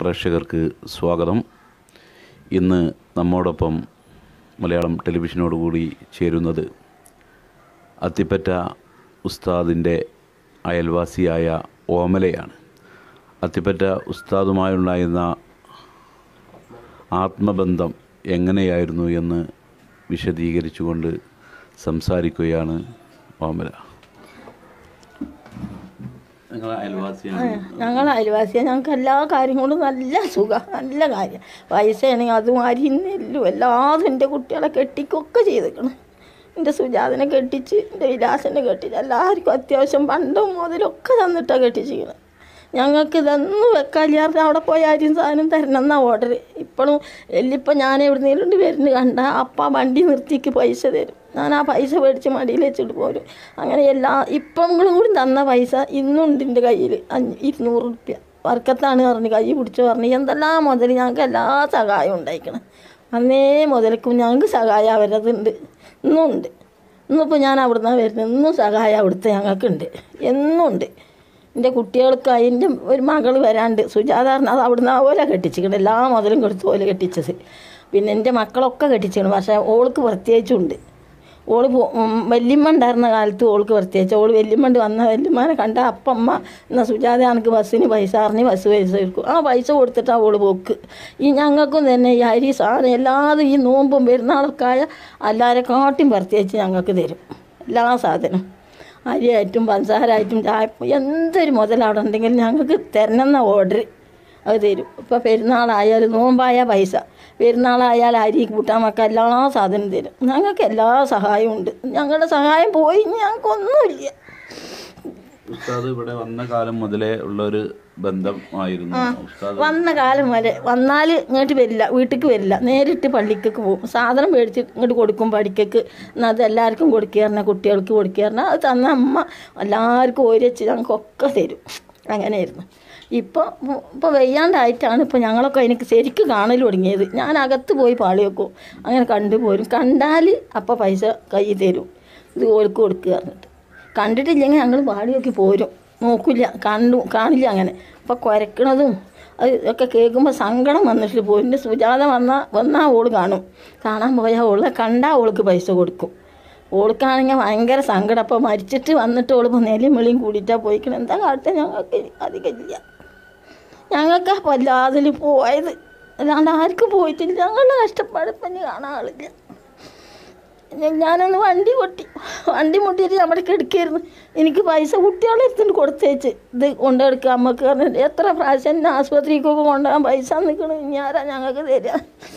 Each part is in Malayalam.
പ്രേക്ഷകർക്ക് സ്വാഗതം ഇന്ന് നമ്മോടൊപ്പം മലയാളം ടെലിവിഷനോടുകൂടി ചേരുന്നത് അത്തിപ്പറ്റ ഉസ്താദിൻ്റെ അയൽവാസിയായ ഓമലയാണ് അത്തിപ്പറ്റ ഉസ്താദുമായുണ്ടായിരുന്ന ആത്മബന്ധം എങ്ങനെയായിരുന്നു എന്ന് വിശദീകരിച്ചുകൊണ്ട് സംസാരിക്കുകയാണ് ഓമല നിങ്ങളെ അയൽവാസിയാണ് ഞങ്ങൾ അയൽവാസിയാണ് ഞങ്ങൾക്ക് എല്ലാ കാര്യങ്ങളും നല്ല സുഖം നല്ല കാര്യം പൈസയാണെങ്കിൽ അതും അരിയുന്നില്ലു എല്ലാതും എൻ്റെ കുട്ടികളെ കെട്ടിക്കൊക്കെ ചെയ്തേക്കണം എൻ്റെ സുജാതനെ കെട്ടിച്ച് എൻ്റെ വിലാസനെ കെട്ടിച്ച് എല്ലാവർക്കും അത്യാവശ്യം പണ്ടും മുതലൊക്കെ തന്നിട്ടാണ് കെട്ടിച്ചിരിക്കുന്നത് ഞങ്ങൾക്ക് ഇതൊന്നും വെക്കാലിയാർന്ന് അവിടെ പോയി അരിയും സാധനം തരണം എന്നാ ഓർഡർ ഇപ്പോഴും എല്ലിപ്പം ഞാൻ എവിടുന്നേലും വരുന്നു കണ്ട അപ്പ വണ്ടി നിർത്തിക്ക് പൈസ തരും ഞാൻ ആ പൈസ മേടിച്ച് മടിയിൽ വെച്ചിട്ട് പോരും അങ്ങനെ എല്ലാ ഇപ്പങ്ങളും കൂടി തന്ന പൈസ ഇന്നും ഉണ്ട് എൻ്റെ കയ്യിൽ അഞ്ഞ് ഇരുന്നൂറ് റുപ്യ വർക്കത്താണ് പറഞ്ഞ് കൈ പിടിച്ച് പറഞ്ഞ് എന്തെല്ലാം മുതൽ ഞങ്ങൾക്ക് എല്ലാ സഹായവും ഉണ്ടായിക്കണം അന്നേ മുതൽക്കും ഞങ്ങൾക്ക് സഹായം അവരതുണ്ട് ഇന്നും ഉണ്ട് ഇന്നിപ്പോൾ ഞാൻ അവിടുന്ന് വരുന്നത് ഇന്നും സഹായം അവിടുത്തെ ഞങ്ങൾക്കുണ്ട് എന്നും ഉണ്ട് എൻ്റെ കുട്ടികൾക്ക് അതിൻ്റെ ഒരു മകൾ വരാണ്ട് സുജാത പറഞ്ഞാൽ അത് അവിടുന്ന് പോലെ കെട്ടിച്ചിക്കണം എല്ലാ മുതലും കൊടുത്ത പോലെ കെട്ടിച്ചത് പിന്നെ എൻ്റെ മക്കളൊക്കെ കെട്ടിച്ചിക്കണം പക്ഷേ ഓൾക്ക് പ്രത്യേകിച്ചുണ്ട് ഓള് പോ- ഉം, വല്യമ്മ ഉണ്ടായിരുന്ന കാലത്ത് ഓൾക്ക് പ്രത്യേകിച്ച് ഓള് വല്യമ്മണ്ട് വന്ന വല്യമ്മനെ കണ്ട അപ്പമ്മ എന്നാൽ സുജാത എനിക്ക് ബസ്സിന് പൈസ അറിഞ്ഞ് ബസ് പൈസ എടുക്കും ആ പൈസ കൊടുത്തിട്ടാണ് ഓള് പോക്ക് ഈ ഞങ്ങൾക്കും തന്നെ ഈ അരി സാധനം എല്ലാതും ഈ നോമ്പും പെരുന്നാളൊക്കെ ആയ എല്ലാവരെ കാട്ടിയും പ്രത്യേകിച്ച് ഞങ്ങൾക്ക് തരും എല്ലാ സാധനം അരിയായിട്ടും പഞ്ചസാരായിട്ടും ചായ എന്തൊരു മുതൽ അവിടെ ഉണ്ടെങ്കിലും ഞങ്ങൾക്ക് തരണമെന്ന ഓർഡർ അത് തരും ഇപ്പോൾ പെരുന്നാളായാലും നോമ്പായ പൈസ പെരുന്നാളായാൽ അരി കൂട്ടാൻ വെക്കാൻ എല്ലാ സാധനവും തരും ഞങ്ങൾക്ക് എല്ലാ സഹായവും ഉണ്ട് ഞങ്ങളുടെ സഹായം പോയി ഞങ്ങൾക്കൊന്നുമില്ല ഉസ്താദ് ഇവിടെ വന്ന കാലം മുതലേ ഉള്ള ഒരു ബന്ധമായിരുന്നു ഉസ്താദ് വന്ന കാലം വരെ വന്നാൽ ഇങ്ങോട്ട് വരില്ല വീട്ടിലേക്ക് വരില്ല നേരിട്ട് പള്ളിക്കൊക്കെ പോകും സാധനം മേടിച്ച് ഇങ്ങോട്ട് കൊടുക്കും പഠിക്കക്ക് എന്നാൽ അത് എല്ലാവർക്കും കൊടുക്കാറിന കുട്ടികൾക്ക് കൊടുക്കാറിന അത് തന്ന അമ്മ എല്ലാവർക്കും ഓരി വെച്ച് ഞങ്ങൾക്കൊക്കെ തരും അങ്ങനെയായിരുന്നു ഇപ്പോൾ ഇപ്പോൾ വെയ്യാണ്ടായിട്ടാണ് ഇപ്പോൾ ഞങ്ങളൊക്കെ എനിക്ക് ശരിക്കും കാണൽ തുടങ്ങിയത് ഞാൻ അകത്ത് പോയി പാളി വെക്കും അങ്ങനെ കണ്ടുപോരും കണ്ടാൽ അപ്പോൾ പൈസ കയ്യിൽ തരും ഇത് ഓർക്ക് കൊടുക്കുക പറഞ്ഞിട്ട് കണ്ടിട്ടില്ലെങ്കിൽ ഞങ്ങൾ പാടി നോക്കി പോരും നോക്കില്ല കണ്ടു കാണില്ല അങ്ങനെ അപ്പോൾ കുരക്കണതും അത് ഒക്കെ കേൾക്കുമ്പോൾ സങ്കടം വന്നിട്ട് പോരും എൻ്റെ സുജാത വന്നാൽ വന്നാൽ ഓള് കാണും കാണാൻ പോയാൽ ഓളെ കണ്ടാൽ ഓൾക്ക് പൈസ കൊടുക്കും ഓൾക്കാണെങ്കിൽ ഭയങ്കര സങ്കടം അപ്പോൾ മരിച്ചിട്ട് വന്നിട്ട് ഓൾ ഇപ്പോൾ നെലിയും വെളിയും കൂടിയിട്ടാണ് പോയിക്കണം എന്താ കാലത്തെ ഞങ്ങൾക്ക് അധികമില്ല ഞങ്ങൾക്ക് അപ്പോൾ അതിൽ പോയത് അല്ലാണ്ട് ആർക്കും പോയിട്ടില്ല ഞങ്ങളുടെ കഷ്ടപ്പാട് ഇപ്പം ഇനി കാണാൻ ആളില്ല ഞാൻ- ഞാനൊന്ന് വണ്ടി പൊട്ടി വണ്ടി മുട്ടിയിട്ട് നമ്മുടെ കിടക്കായിരുന്നു എനിക്ക് പൈസ കുട്ടികളെ എടുത്തിട്ട് കൊടുത്തേച്ച് ഇത് കൊണ്ടെടുക്കുക അമ്മക്ക് പറഞ്ഞിട്ട് എത്ര പ്രാവശ്യം എന്നെ ആശുപത്രിക്കൊക്കെ കൊണ്ടുപോകാൻ പൈസ നിൽക്കണം ഇനി ആരാ ഞങ്ങൾക്ക് തരിക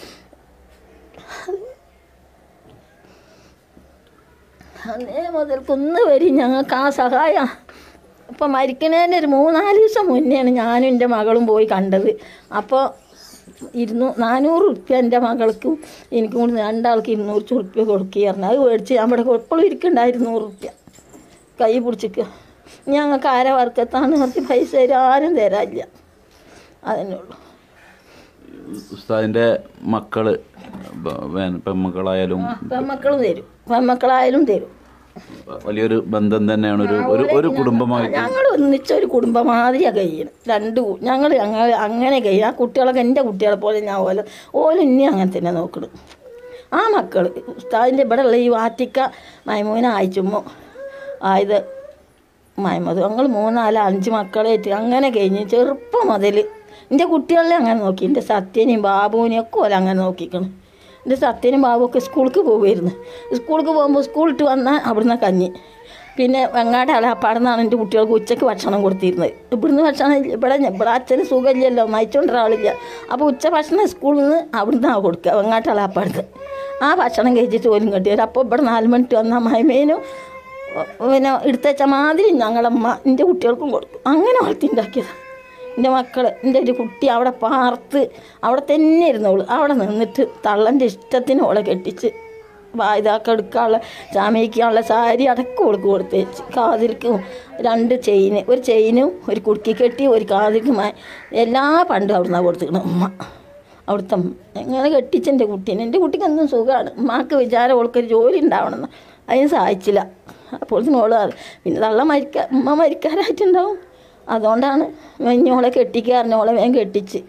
അന്നേ മുതൽക്കൊന്ന് വരും ഞങ്ങൾക്ക് ആ സഹായം ഇപ്പം മരിക്കണേൻ്റെ ഒരു മൂന്നാല് ദിവസം മുന്നെയാണ് ഞാനും എൻ്റെ മകളും പോയി കണ്ടത് അപ്പോൾ ഇരുന്നൂ നാനൂറ് ഉറുപ്പ്യ എൻ്റെ മകൾക്കും എനിക്കും കൂടി രണ്ടാൾക്ക് ഇരുന്നൂറ് ഉറുപ്പ്യ കൊടുക്കുകയായിരുന്നു അത് മേടിച്ച് നമ്മുടെ എപ്പോഴും ഇരിക്കണ്ടായിരുന്നു നൂറ് ഉറുപ്പ്യ കൈ പിടിച്ചിക്കുക ഞങ്ങൾക്ക് ആരെ വർക്കത്താണ് കുറച്ച് പൈസ തരും ആരും തരാനില്ല അതന്നെ ഉള്ളൂ ഉസ്താദിന്റെ മക്കള് ബ- വേ- പെൺമക്കളായാലും പെൺമക്കളും തരും പെൺമക്കളായാലും തരും വലിയൊരു ബന്ധം തന്നെയാണ് ഒരു ഒരു ഒരു കുടുംബമായിട്ട് ഞങ്ങൾ ഒന്നിച്ചൊരു കുടുംബം മാതിരിയാണ് കഴിയണം രണ്ട് ഞങ്ങൾ ഞങ്ങൾ അങ്ങനെ കഴിയും ആ കുട്ടികളൊക്കെ എൻ്റെ കുട്ടികളെ പോലെ ഞാൻ ഓല ഓല ഇനി അങ്ങനെ തന്നെ നോക്കണം ആ മക്കൾ ഉസ്താദിൻ്റെ ഇവിടെ ഉള്ള ഈ വാറ്റിക്ക മൈമൂന ആയിച്ചുമ്മോ ആയത് മൈമത് ഞങ്ങൾ മൂന്നാല് അഞ്ച് മക്കളായിട്ട് അങ്ങനെ കഴിഞ്ഞ് ചെറുപ്പം മുതൽ എൻ്റെ കുട്ടികളെ അങ്ങനെ നോക്കി എൻ്റെ സത്യനെയും ബാബുവിനെയും ഒക്കെ ഓല അങ്ങനെ നോക്കിക്കണം എൻ്റെ സത്യനും ബാബുവൊക്കെ സ്കൂൾക്ക് പോകുമായിരുന്നു സ്കൂൾക്ക് പോകുമ്പോൾ സ്കൂളിട്ട് വന്നാൽ അവിടുന്ന് കഞ്ഞി പിന്നെ വെങ്ങാട് അലാപ്പാടുന്നാണ് എൻ്റെ കുട്ടികൾക്ക് ഉച്ചയ്ക്ക് ഭക്ഷണം കൊടുത്തിരുന്നത് ഇവിടുന്ന് ഭക്ഷണം ഇല്ല. ഇവിടെ ഇവിടെ അച്ഛന് സുഖമില്ലല്ലോ നയിച്ചുകൊണ്ടൊരാളില്ല അപ്പോൾ ഉച്ച ഭക്ഷണം സ്കൂളിൽ നിന്ന് അവിടുന്ന് കൊടുക്കുക വെങ്ങാട്ട് അലാപ്പാടുന്ന് ആ ഭക്ഷണം കഴിച്ചിട്ട് പോലും കെട്ടി വരും അപ്പോൾ ഇവിടെ നാല് മണിക്ക് വന്നാൽ മൈമേനും പിന്നെ എടുത്തുവെച്ച മാതിരി ഞങ്ങളമ്മ എൻ്റെ കുട്ടികൾക്കും കൊടുക്കും അങ്ങനെ വളർത്തിണ്ടാക്കിയതാണ് എൻ്റെ മക്കൾ എൻ്റെ ഒരു കുട്ടി അവിടെ പാർത്ത് അവിടെ തന്നെ ഇരുന്നോളൂ അവിടെ നിന്നിട്ട് തള്ളൻ്റെ ഇഷ്ടത്തിന് ഓളെ കെട്ടിച്ച് ഇതാക്കി എടുക്കാനുള്ള ചാമയ്ക്കാനുള്ള സാരി അടക്കം ഓൾക്ക് കൊടുത്തേച്ച് കാതിൽക്കും രണ്ട് ചെയിന് ഒരു ചെയിനും ഒരു കുടുക്കി കെട്ടി ഒരു കാതിൽക്ക് മ- എല്ലാ പണ്ടും അവിടുന്ന് കൊടുത്തിക്കണം ഉമ്മ അവിടുത്തെ അമ്മ. ഇങ്ങനെ കെട്ടിച്ച് എൻ്റെ കുട്ടീനെ എൻ്റെ കുട്ടിക്ക് എന്നും സുഖമാണ് ഉമ്മാക്ക് വിചാരം ഓൾക്കൊരു ജോലി ഉണ്ടാവണമെന്ന് അതിന് സഹായിച്ചില്ല അപ്പോൾ ഓള് പറയും, പിന്നെ തള്ള മരിക്ക ഉമ്മ മരിക്കാനായിട്ടുണ്ടാവും അതുകൊണ്ടാണ് ഇഞ്ഞോളെ കെട്ടിക്കാറിന് ഓളെ വേഗം കെട്ടിച്ച്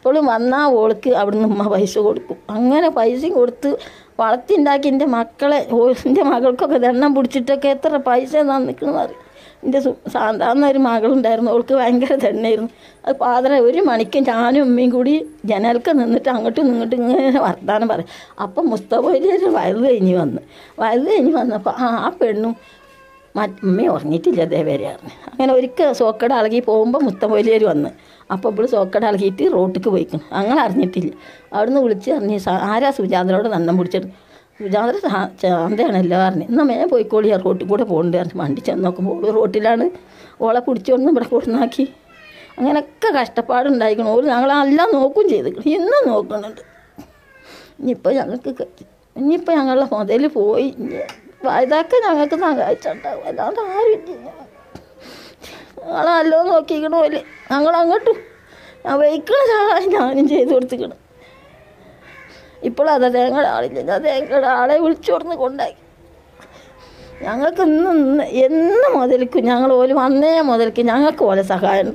എപ്പോഴും വന്നാൽ ഓൾക്ക് അവിടുന്ന് ഉമ്മ പൈസ കൊടുക്കും അങ്ങനെ പൈസയും കൊടുത്ത് വളർത്തിണ്ടാക്കി എൻ്റെ മക്കളെ ഓ എൻ്റെ മകൾക്കൊക്കെ ദണ്ണം പിടിച്ചിട്ടൊക്കെ എത്ര പൈസ തന്നിക്കണെന്ന് അറിയും എൻ്റെ സാധാരണ ഒരു മകളുണ്ടായിരുന്നു അവൾക്ക് ഭയങ്കര ദണ്ണായിരുന്നു അത് പാതിര ഒരു മണിക്ക് ഞാനും ഉമ്മയും കൂടി ജനൽക്ക് നിന്നിട്ട് അങ്ങോട്ടും ഇങ്ങോട്ടും ഇങ്ങനെ വർത്താനം പറയും അപ്പം മുസ്തഫയിലൊരു വയറ് കഴിഞ്ഞ് വന്ന് വയറ് കഴിഞ്ഞ് വന്നപ്പോൾ ആ ആ പെണ്ണും മമ്മ ഉറങ്ങിയിട്ടില്ല അതേവരെയായിരുന്നു അങ്ങനെ ഒരിക്കൽ സോക്കട അളകി പോകുമ്പോൾ മുത്തമൊലിയേര് വന്ന് അപ്പോൾ ഇപ്പോൾ സോക്കട അളകിയിട്ട് റോട്ടിക്ക് പോയിക്കണം അങ്ങനെ അറിഞ്ഞിട്ടില്ല അവിടുന്ന് വിളിച്ച് അറിഞ്ഞ് "സാ- ആരാ സുജാതനോട് നന്ദം പിടിച്ചത് സുജാത ചാന്തയാണല്ലോ പറഞ്ഞു എന്നാൽ മേ പോയിക്കോളി ആ റോട്ടിൽ കൂടെ പോകണ്ട് പറഞ്ഞു വണ്ടി ചെന്ന് നോക്കുമ്പോൾ ഓള് റോട്ടിലാണ് ഓളെ പിടിച്ചോണ്ട് ഇവിടെ കൊടുന്നാക്കി അങ്ങനെയൊക്കെ കഷ്ടപ്പാടുണ്ടായിക്കണം ഓര് ഞങ്ങളെല്ലാം നോക്കും ചെയ്തിക്കണം ഇന്നും നോക്കുന്നുണ്ട് ഇനിയിപ്പോൾ ഞങ്ങൾക്ക് ക- ഇനിയിപ്പോൾ ഞങ്ങളുടെ മുതൽ പോയി ഇതൊക്കെ ഞങ്ങൾക്ക് സഹായിച്ചിട്ടുണ്ടാവും അല്ലാണ്ട് ആരുമില്ല ഞങ്ങൾ നല്ലോ നോക്കിക്കണ ഞങ്ങൾ അങ്ങോട്ടും ഞാൻ വയ്ക്കണ സഹായം ഞാനും ചെയ്ത് കൊടുത്തിക്കണം ഇപ്പോൾ അതാ തേങ്ങയുടെ ആളില്ല ഞാൻ തേങ്ങയുടെ ആളെ വിളിച്ചു കൊടുന്ന് കൊണ്ടാക്കി ഞങ്ങൾക്ക് ഇന്ന് ഇന്ന് എന്ന് മുതൽക്കും ഞങ്ങൾ ഓല് വന്നേ മുതൽക്ക് ഞങ്ങൾക്ക് ഓലെ സഹായമുണ്ട്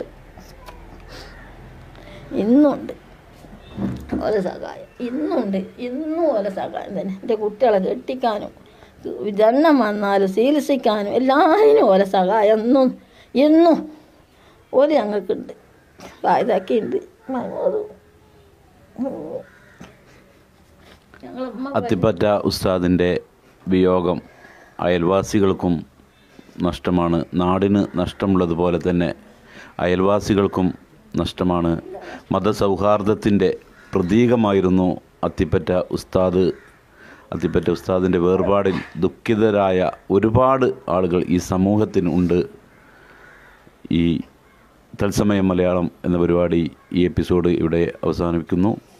ഇന്നുണ്ട് ഓലെ സഹായം ഇന്നുണ്ട് ഇന്നും ഓലെ സഹായം തന്നെ എൻ്റെ കുട്ടികളെ കെട്ടിക്കാനും ജന്മം വന്നാലും ചികിത്സിക്കാനും എല്ലാത്തിനും ഓലെ സഹായം എന്നും എന്നും ഓല് ഞങ്ങൾക്കുണ്ട് ഇതൊക്കെ ഉണ്ട് ഞങ്ങൾ അത്തിപ്പറ്റ ഉസ്താദിൻ്റെ വിയോഗം അയൽവാസികൾക്കും നഷ്ടമാണ് നാടിന് നഷ്ടമുള്ളതുപോലെ തന്നെ അയൽവാസികൾക്കും നഷ്ടമാണ് മതസൗഹാർദ്ദത്തിൻ്റെ പ്രതീകമായിരുന്നു അത്തിപ്പറ്റ ഉസ്താദ് അത്തിപ്പറ്റ ഉസ്താദിൻ്റെ വേർപാടിൽ ദുഃഖിതരായ ഒരുപാട് ആളുകൾ ഈ സമൂഹത്തിന് ഉണ്ട് ഈ തത്സമയം മലയാളം എന്ന പരിപാടി ഈ എപ്പിസോഡ് ഇവിടെ അവസാനിപ്പിക്കുന്നു